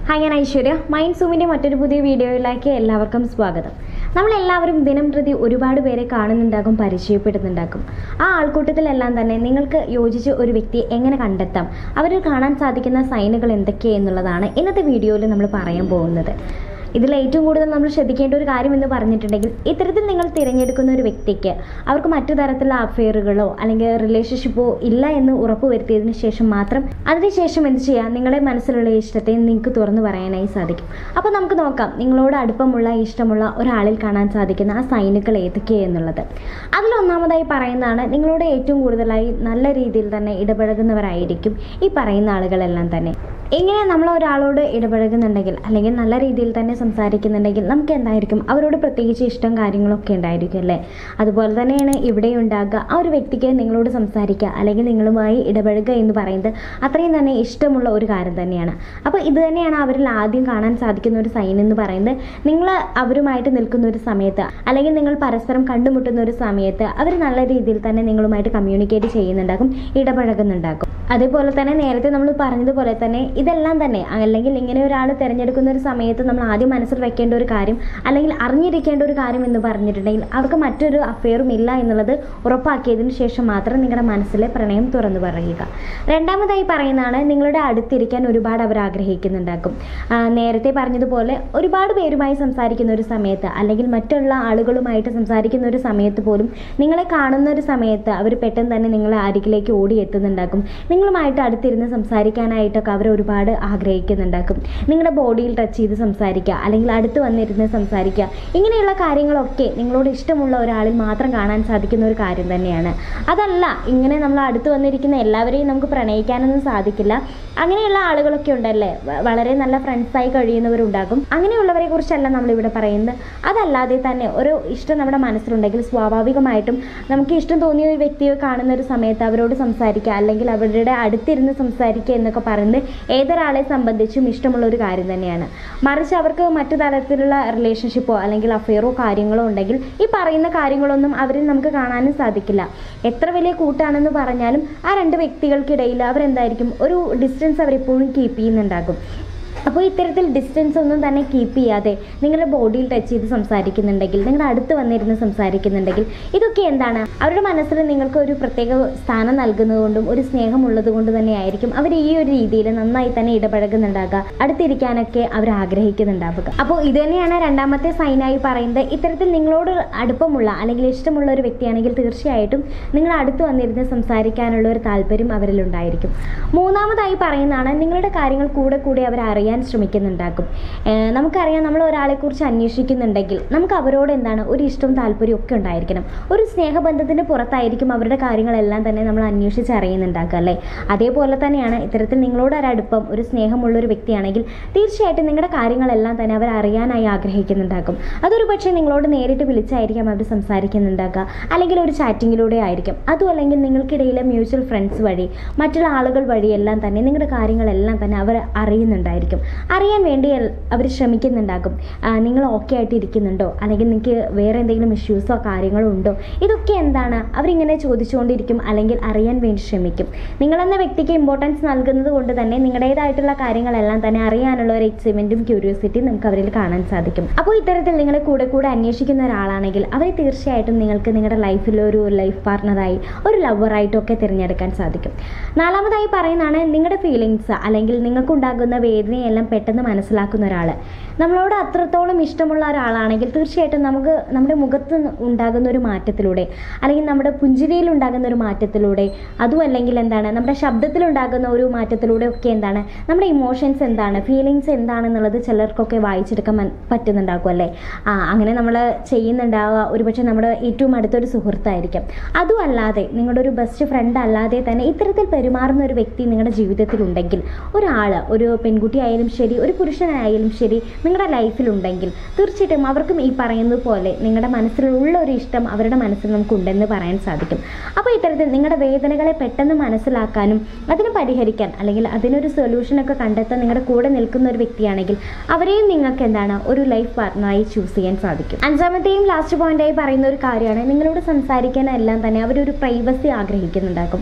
hi ഞാൻ Aishwarya mind സൂമിൻ്റെ മറ്റൊരു പുതിയ വീഡിയോയിലേക്ക് എല്ലാവർക്കും സ്വാഗതം നമ്മളെല്ലാവരും ദിനം പ്രതി ഒരുപാട് പേരെ കാണുന്നുണ്ടാകും പരിചയപ്പെടുന്നുണ്ടാകും ആ ആൾക്കൂട്ടത്തിലെല്ലാം തന്നെ നിങ്ങൾക്ക് യോജിച്ച് ഒരു വ്യക്തിയെ എങ്ങനെ കണ്ടെത്താം അവരിൽ കാണാൻ സാധിക്കുന്ന സൈനുകൾ എന്തൊക്കെയെന്നുള്ളതാണ് ഇന്നത്തെ വീഡിയോയിൽ നമ്മൾ പറയാൻ പോകുന്നത് ഇതിൽ ഏറ്റവും കൂടുതൽ നമ്മൾ ശ്രദ്ധിക്കേണ്ട ഒരു കാര്യം എന്ന് പറഞ്ഞിട്ടുണ്ടെങ്കിൽ ഇത്തരത്തിൽ നിങ്ങൾ തിരഞ്ഞെടുക്കുന്ന ഒരു വ്യക്തിക്ക് അവർക്ക് മറ്റു തരത്തിലുള്ള അഫെയറുകളോ അല്ലെങ്കിൽ റിലേഷൻഷിപ്പോ ഇല്ല എന്ന് ഉറപ്പ് വരുത്തിയതിന് ശേഷം മാത്രം അതിനുശേഷം എന്ത് ചെയ്യാം നിങ്ങളുടെ മനസ്സിലുള്ള ഇഷ്ടത്തെ നിങ്ങൾക്ക് തുറന്നു പറയാനായി സാധിക്കും അപ്പോൾ നമുക്ക് നോക്കാം നിങ്ങളോട് അടുപ്പമുള്ള ഇഷ്ടമുള്ള ഒരാളിൽ കാണാൻ സാധിക്കുന്ന ആ സൈനുകൾ ഏതൊക്കെയെന്നുള്ളത് അതിലൊന്നാമതായി പറയുന്നതാണ് നിങ്ങളോട് ഏറ്റവും കൂടുതലായി നല്ല രീതിയിൽ തന്നെ ഇടപഴകുന്നവരായിരിക്കും ഈ പറയുന്ന ആളുകളെല്ലാം തന്നെ ഇങ്ങനെ നമ്മൾ ഒരാളോട് ഇടപഴകുന്നുണ്ടെങ്കിൽ അല്ലെങ്കിൽ നല്ല രീതിയിൽ തന്നെ സംസാരിക്കുന്നുണ്ടെങ്കിൽ നമുക്ക് എന്തായിരിക്കും അവരോട് പ്രത്യേകിച്ച് ഇഷ്ടം കാര്യങ്ങളൊക്കെ ഉണ്ടായിരിക്കും അല്ലേ അതുപോലെ തന്നെയാണ് ഇവിടെ ഉണ്ടാകുക ആ ഒരു വ്യക്തിക്ക് നിങ്ങളോട് സംസാരിക്കുക അല്ലെങ്കിൽ നിങ്ങളുമായി ഇടപഴകുക എന്ന് പറയുന്നത് അത്രയും തന്നെ ഇഷ്ടമുള്ള ഒരു കാര്യം തന്നെയാണ് അപ്പോൾ ഇത് തന്നെയാണ് അവരിൽ ആദ്യം കാണാൻ സാധിക്കുന്ന ഒരു സൈൻ എന്ന് പറയുന്നത് നിങ്ങൾ അവരുമായിട്ട് നിൽക്കുന്ന ഒരു സമയത്ത് അല്ലെങ്കിൽ നിങ്ങൾ പരസ്പരം കണ്ടുമുട്ടുന്ന ഒരു സമയത്ത് അവർ നല്ല രീതിയിൽ തന്നെ നിങ്ങളുമായിട്ട് കമ്മ്യൂണിക്കേറ്റ് ചെയ്യുന്നുണ്ടാകും ഇടപഴകുന്നുണ്ടാകും അതേപോലെ തന്നെ നേരത്തെ നമ്മൾ പറഞ്ഞതുപോലെ തന്നെ ഇതെല്ലാം തന്നെ അല്ലെങ്കിൽ ഇങ്ങനെ ഒരാൾ തിരഞ്ഞെടുക്കുന്ന ഒരു സമയത്ത് നമ്മൾ ആദ്യം മനസ്സിൽ വെക്കേണ്ട ഒരു കാര്യം അല്ലെങ്കിൽ അറിഞ്ഞിരിക്കേണ്ട ഒരു കാര്യം എന്ന് പറഞ്ഞിട്ടുണ്ടെങ്കിൽ അവർക്ക് മറ്റൊരു അഫെയറും ഇല്ല എന്നുള്ളത് ഉറപ്പാക്കിയതിന് ശേഷം മാത്രം നിങ്ങളുടെ മനസ്സിലെ പ്രണയം തുറന്നു പറയുക രണ്ടാമതായി പറയുന്നതാണ് നിങ്ങളുടെ അടുത്തിരിക്കാൻ ഒരുപാട് അവർ ആഗ്രഹിക്കുന്നുണ്ടാക്കും ആ, നേരത്തെ പറഞ്ഞതുപോലെ ഒരുപാട് പേരുമായി സംസാരിക്കുന്ന ഒരു സമയത്ത് അല്ലെങ്കിൽ മറ്റുള്ള ആളുകളുമായിട്ട് സംസാരിക്കുന്ന ഒരു സമയത്ത് പോലും നിങ്ങളെ കാണുന്ന ഒരു സമയത്ത് അവർ പെട്ടെന്ന് തന്നെ നിങ്ങളെ അരികിലേക്ക് ഓടിയെത്തുന്നുണ്ടാക്കും നിങ്ങളുമായിട്ട് അടുത്തിരുന്ന് സംസാരിക്കാനായിട്ടൊക്കെ അവർ ഒരുപാട് ആഗ്രഹിക്കുന്നുണ്ടാക്കും നിങ്ങളുടെ ബോഡിയിൽ ടച്ച് ചെയ്ത് സംസാരിക്കുക അല്ലെങ്കിൽ അടുത്ത് വന്നിരുന്ന് സംസാരിക്കുക ഇങ്ങനെയുള്ള കാര്യങ്ങളൊക്കെ നിങ്ങളോട് ഇഷ്ടമുള്ള ഒരാളിൽ മാത്രം കാണാൻ സാധിക്കുന്ന ഒരു കാര്യം തന്നെയാണ് അതല്ല ഇങ്ങനെ നമ്മൾ അടുത്ത് വന്നിരിക്കുന്ന എല്ലാവരെയും നമുക്ക് പ്രണയിക്കാനൊന്നും സാധിക്കില്ല അങ്ങനെയുള്ള ആളുകളൊക്കെ ഉണ്ടല്ലേ വ- വളരെ നല്ല ഫ്രണ്ട്സായി കഴിയുന്നവരുണ്ടാകും അങ്ങനെയുള്ളവരെ കുറിച്ചല്ല നമ്മളിവിടെ പറയുന്നത് അതല്ലാതെ തന്നെ ഒരു ഇഷ്ടം നമ്മുടെ മനസ്സിലുണ്ടെങ്കിൽ സ്വാഭാവികമായിട്ടും നമുക്ക് ഇഷ്ടം തോന്നിയ ഒരു വ്യക്തിയെ കാണുന്ന ഒരു സമയത്ത് അവരോട് സംസാരിക്കുക അല്ലെങ്കിൽ അവരുടെ അടുത്തിരുന്ന് സംസാരിക്കുക എന്നൊക്കെ പറയുന്നത് ഏതൊരാളെ സംബന്ധിച്ചും ഇഷ്ടമുള്ള ഒരു കാര്യം തന്നെയാണ് മറിച്ച് അവർക്ക് മറ്റു തരത്തിലുള്ള റിലേഷൻഷിപ്പോ അല്ലെങ്കിൽ അഫെയറോ കാര്യങ്ങളോ ഉണ്ടെങ്കിൽ ഈ പറയുന്ന കാര്യങ്ങളൊന്നും അവരിൽ നമുക്ക് കാണാനും സാധിക്കില്ല എത്ര വലിയ കൂട്ടാണെന്ന് പറഞ്ഞാലും ആ രണ്ട് വ്യക്തികൾക്കിടയിൽ അവരെന്തായിരിക്കും ഒരു ഡിസ്റ്റൻസ് അവരെപ്പോഴും കീപ്പ് ചെയ്യുന്നുണ്ടാകും അപ്പോൾ ഇത്തരത്തിൽ ഡിസ്റ്റൻസ് ഒന്നും തന്നെ കീപ്പ് ചെയ്യാതെ നിങ്ങളുടെ ബോഡിയിൽ ടച്ച് ചെയ്ത് സംസാരിക്കുന്നുണ്ടെങ്കിൽ നിങ്ങളുടെ അടുത്ത് വന്നിരുന്ന് സംസാരിക്കുന്നുണ്ടെങ്കിൽ ഇതൊക്കെ എന്താണ് അവരുടെ മനസ്സിൽ നിങ്ങൾക്ക് ഒരു പ്രത്യേക സ്ഥാനം നൽകുന്നതുകൊണ്ടും ഒരു സ്നേഹമുള്ളത് കൊണ്ട് തന്നെയായിരിക്കും അവർ ഈ ഒരു രീതിയിൽ നന്നായി തന്നെ ഇടപഴകുന്നുണ്ടാകുക അടുത്തിരിക്കാനൊക്കെ അവർ ആഗ്രഹിക്കുന്നുണ്ടാവുക അപ്പോൾ ഇത് തന്നെയാണ് രണ്ടാമത്തെ സൈനായി പറയുന്നത് ഇത്തരത്തിൽ നിങ്ങളോട് അടുപ്പമുള്ള അല്ലെങ്കിൽ ഇഷ്ടമുള്ള ഒരു വ്യക്തിയാണെങ്കിൽ തീർച്ചയായിട്ടും നിങ്ങൾ അടുത്ത് വന്നിരുന്ന് സംസാരിക്കാനുള്ള ഒരു താല്പര്യം അവരിലുണ്ടായിരിക്കും മൂന്നാമതായി പറയുന്നതാണ് നിങ്ങളുടെ കാര്യങ്ങൾ കൂടെ കൂടെ അവർ അറിയാൻ ശ്രമിക്കുന്നുണ്ടാക്കും ഏഹ് നമുക്കറിയാം നമ്മൾ ഒരാളെക്കുറിച്ച് അന്വേഷിക്കുന്നുണ്ടെങ്കിൽ നമുക്ക് അവരോട് എന്താണ് ഒരു ഇഷ്ടവും താല്പര്യവും ഒക്കെ ഉണ്ടായിരിക്കണം ഒരു സ്നേഹബന്ധത്തിന് പുറത്തായിരിക്കും അവരുടെ കാര്യങ്ങളെല്ലാം തന്നെ നമ്മൾ അന്വേഷിച്ച് അറിയുന്നുണ്ടാക്കുക അല്ലേ അതേപോലെ തന്നെയാണ് ഇത്തരത്തിൽ നിങ്ങളോട് ഒരടുപ്പം ഒരു സ്നേഹമുള്ള ഒരു വ്യക്തിയാണെങ്കിൽ തീർച്ചയായിട്ടും നിങ്ങളുടെ കാര്യങ്ങളെല്ലാം തന്നെ അവർ അറിയാനായി ആഗ്രഹിക്കുന്നുണ്ടാക്കും അതൊരു പക്ഷേ നിങ്ങളോട് നേരിട്ട് വിളിച്ചായിരിക്കാം അവർ സംസാരിക്കുന്നുണ്ടാക്കുക അല്ലെങ്കിൽ ഒരു ചാറ്റിങ്ങിലൂടെ ആയിരിക്കും അതും അല്ലെങ്കിൽ നിങ്ങൾക്കിടയിലെ മ്യൂച്വൽ ഫ്രണ്ട്സ് വഴി മറ്റുള്ള ആളുകൾ വഴിയെല്ലാം തന്നെ നിങ്ങളുടെ കാര്യങ്ങളെല്ലാം തന്നെ അവർ അറിയുന്നുണ്ടായിരിക്കും അറിയാൻ വേണ്ടി അവർ ശ്രമിക്കുന്നുണ്ടാകും ആ, നിങ്ങൾ ഓക്കെ ആയിട്ട് ഇരിക്കുന്നുണ്ടോ അല്ലെങ്കിൽ നിങ്ങൾക്ക് വേറെ എന്തെങ്കിലും ഇഷ്യൂസോ കാര്യങ്ങളോ ഉണ്ടോ ഇതൊക്കെ എന്താണ് അവരിങ്ങനെ ചോദിച്ചുകൊണ്ടിരിക്കും അല്ലെങ്കിൽ അറിയാൻ വേണ്ടി ശ്രമിക്കും നിങ്ങളെന്ന വ്യക്തിക്ക് ഇമ്പോർട്ടൻസ് നൽകുന്നത് കൊണ്ട് തന്നെ നിങ്ങളുടേതായിട്ടുള്ള കാര്യങ്ങളെല്ലാം തന്നെ അറിയാനുള്ള ഒരു എക്സൈറ്റ്മെൻറ്റും ക്യൂരിയോസിറ്റിയും നമുക്ക് അവരിൽ കാണാൻ സാധിക്കും അപ്പോൾ ഇത്തരത്തിൽ നിങ്ങളെ കൂടെ കൂടെ അന്വേഷിക്കുന്ന ഒരാളാണെങ്കിൽ അവരെ തീർച്ചയായിട്ടും നിങ്ങൾക്ക് നിങ്ങളുടെ ലൈഫിൽ ഒരു ലൈഫ് പാർട്ണറായി ഒരു ലവറായിട്ടും ഒക്കെ തിരഞ്ഞെടുക്കാൻ സാധിക്കും നാലാമതായി പറയുന്നതാണ് നിങ്ങളുടെ ഫീലിങ്സ് അല്ലെങ്കിൽ നിങ്ങൾക്കുണ്ടാകുന്ന വേദനയെല്ലാം പെട്ടെന്ന് മനസ്സിലാക്കുന്ന ഒരാൾ നമ്മളോട് അത്രത്തോളം ഇഷ്ടമുള്ള ഒരാളാണെങ്കിൽ തീർച്ചയായിട്ടും നമുക്ക് നമ്മുടെ മുഖത്ത് ഉണ്ടാകുന്ന ഒരു മാറ്റത്തിലൂടെ അല്ലെങ്കിൽ നമ്മുടെ പുഞ്ചിരിയിൽ ഉണ്ടാകുന്ന ഒരു മാറ്റത്തിലൂടെ അതും അല്ലെങ്കിൽ എന്താണ് നമ്മുടെ ശബ്ദത്തിൽ ഉണ്ടാകുന്ന ഒരു മാറ്റത്തിലൂടെ ഒക്കെ എന്താണ് നമ്മുടെ ഇമോഷൻസ് എന്താണ് ഫീലിങ്സ് എന്താണെന്നുള്ളത് ചിലർക്കൊക്കെ വായിച്ചെടുക്കാൻ മൻ- പറ്റുന്നുണ്ടാകും അല്ലേ ആ അങ്ങനെ നമ്മൾ ചെയ്യുന്നുണ്ടാവുക ഒരുപക്ഷെ നമ്മുടെ ഏറ്റവും അടുത്തൊരു സുഹൃത്തായിരിക്കും അതും അല്ലാതെ നിങ്ങളുടെ ഒരു ബെസ്റ്റ് ഫ്രണ്ട് അല്ലാതെ തന്നെ ഇത്തരത്തിൽ പെരുമാറുന്ന ഒരു വ്യക്തി നിങ്ങളുടെ ജീവിതത്തിലുണ്ടെങ്കിൽ ഒരാൾ ഒരു പെൺകുട്ടി ആയാലും ശരി ഒരു പുരുഷനായാലും ശരി നിങ്ങളുടെ ലൈഫിലുണ്ടെങ്കിൽ തീർച്ചയായിട്ടും അവർക്കും ഈ പറയുന്നത് പോലെ നിങ്ങളുടെ മനസ്സിലുള്ള ഒരു ഇഷ്ടം അവരുടെ മനസ്സിൽ നമുക്കുണ്ടെന്ന് പറയാൻ സാധിക്കും അപ്പോൾ ഇത്തരത്തിൽ നിങ്ങളുടെ വേദനകളെ പെട്ടെന്ന് മനസ്സിലാക്കാനും അതിന് പരിഹരിക്കാൻ അല്ലെങ്കിൽ അതിനൊരു സൊല്യൂഷനൊക്കെ കണ്ടെത്താൻ നിങ്ങളുടെ കൂടെ നിൽക്കുന്ന ഒരു വ്യക്തിയാണെങ്കിൽ അവരെയും നിങ്ങൾക്ക് എന്താണ് ഒരു ലൈഫ് പാർട്ട്ണറായി ചൂസ് ചെയ്യാൻ സാധിക്കും അഞ്ചാമത്തെയും ലാസ്റ്റ് പോയിന്റായി പറയുന്ന ഒരു കാര്യമാണ് നിങ്ങളോട് സംസാരിക്കാനെല്ലാം തന്നെ അവരൊരു പ്രൈവസി ആഗ്രഹിക്കുന്നുണ്ടാക്കും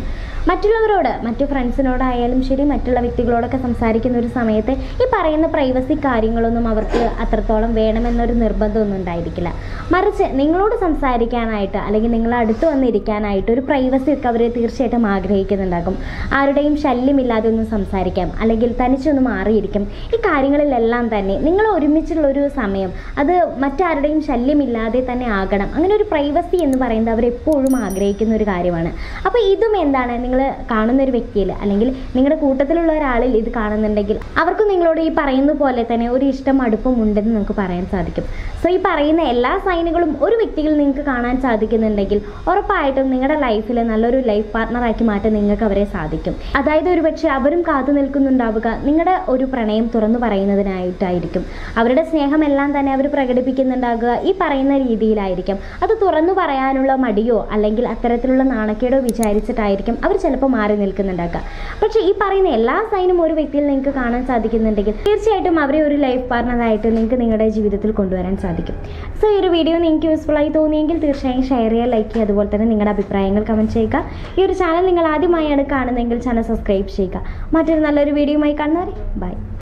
മറ്റുള്ളവരോട് മറ്റു ഫ്രണ്ട്സിനോടായാലും ശരി മറ്റുള്ള വ്യക്തികളോടൊക്കെ സംസാരിക്കുന്ന ഒരു സമയത്ത് ഈ പറയുന്ന പ്രൈവസി കാര്യങ്ങളൊന്നും അവർക്ക് അത്രത്തോളം വേണമെന്നൊരു നിർബന്ധമൊന്നും ഉണ്ടായിരിക്കില്ല മറിച്ച് നിങ്ങളോട് സംസാരിക്കാനായിട്ട് അല്ലെങ്കിൽ നിങ്ങൾ അടുത്ത് വന്നിരിക്കാനായിട്ട് ഒരു പ്രൈവസി ഒക്കെ അവർ തീർച്ചയായിട്ടും ആഗ്രഹിക്കുന്നുണ്ടാകും ആരുടെയും ശല്യമില്ലാതെ ഒന്ന് സംസാരിക്കാം അല്ലെങ്കിൽ തനിച്ചൊന്ന് മാറിയിരിക്കും ഈ കാര്യങ്ങളിലെല്ലാം തന്നെ നിങ്ങൾ ഒരുമിച്ചുള്ള ഒരു സമയം അത് മറ്റാരുടെയും ശല്യമില്ലാതെ തന്നെ ആകണം അങ്ങനെ ഒരു പ്രൈവസി എന്ന് പറയുന്നത് അവരെപ്പോഴും ആഗ്രഹിക്കുന്ന ഒരു കാര്യമാണ് അപ്പോൾ ഇതും എന്താണ് നിങ്ങൾ കാണുന്ന ഒരു വ്യക്തിയിൽ അല്ലെങ്കിൽ നിങ്ങളുടെ കൂട്ടത്തിലുള്ള ഒരാളിൽ ഇത് കാണുന്നുണ്ടെങ്കിൽ അവർക്ക് നിങ്ങളോട് ഈ പറയുന്ന പോലെ തന്നെ ഒരു ഇഷ്ടം അടുപ്പം ഉണ്ടെന്ന് നമുക്ക് പറയാൻ സാധിക്കും സോ ഈ പറയുന്ന എല്ലാ സൈനുകളും ഒരു വ്യക്തിയിൽ നിങ്ങൾക്ക് കാണാൻ സാധിക്കുന്നുണ്ടെങ്കിൽ ഉറപ്പായിട്ടും നിങ്ങളുടെ ലൈഫിൽ നല്ലൊരു ലൈഫ് പാർട്ണറാക്കി മാറ്റാൻ നിങ്ങൾക്ക് അവരെ സാധിക്കും അതായത് ഒരുപക്ഷെ അവരും കാത്തു നിൽക്കുന്നുണ്ടാവുക നിങ്ങളുടെ ഒരു പ്രണയം തുറന്നു പറയുന്നതിനായിട്ടായിരിക്കും അവരുടെ സ്നേഹമെല്ലാം തന്നെ അവർ പ്രകടിപ്പിക്കുന്നുണ്ടാകുക ഈ പറയുന്ന രീതിയിലായിരിക്കും അത് തുറന്നു പറയാനുള്ള മടിയോ അല്ലെങ്കിൽ അത്തരത്തിലുള്ള നാണക്കേടോ വിചാരിച്ചിട്ടായിരിക്കും അവർ ചിലപ്പോൾ മാറി നിൽക്കുന്നുണ്ടാക്കുക പക്ഷേ ഈ പറയുന്ന എല്ലാ സൈനും ഒരു വ്യക്തിയിൽ നിങ്ങൾക്ക് കാണാൻ സാധിക്കുന്നുണ്ടെങ്കിൽ തീർച്ചയായിട്ടും അവരെ ഒരു ലൈഫ് പാർട്ണറായിട്ട് നിങ്ങൾക്ക് നിങ്ങളുടെ ജീവിതത്തിൽ കൊണ്ടുവരാൻ സാധിക്കും സോ ഈ ഒരു വീഡിയോ നിങ്ങൾക്ക് യൂസ്ഫുൾ ആയി തോന്നിയെങ്കിൽ തീർച്ചയായും ഷെയർ ചെയ്യുക ലൈക്ക് ചെയ്യുക അതുപോലെ തന്നെ നിങ്ങളുടെ അഭിപ്രായങ്ങൾ കമൻറ്റ് ചെയ്യുക ഈ ഒരു ചാനൽ നിങ്ങൾ ആദ്യമായാണ് കാണുന്നതെങ്കിൽ ചാനൽ സബ്സ്ക്രൈബ് ചെയ്യുക മറ്റൊരു നല്ലൊരു വീഡിയോയുമായി കാണുന്നവരെ ബൈ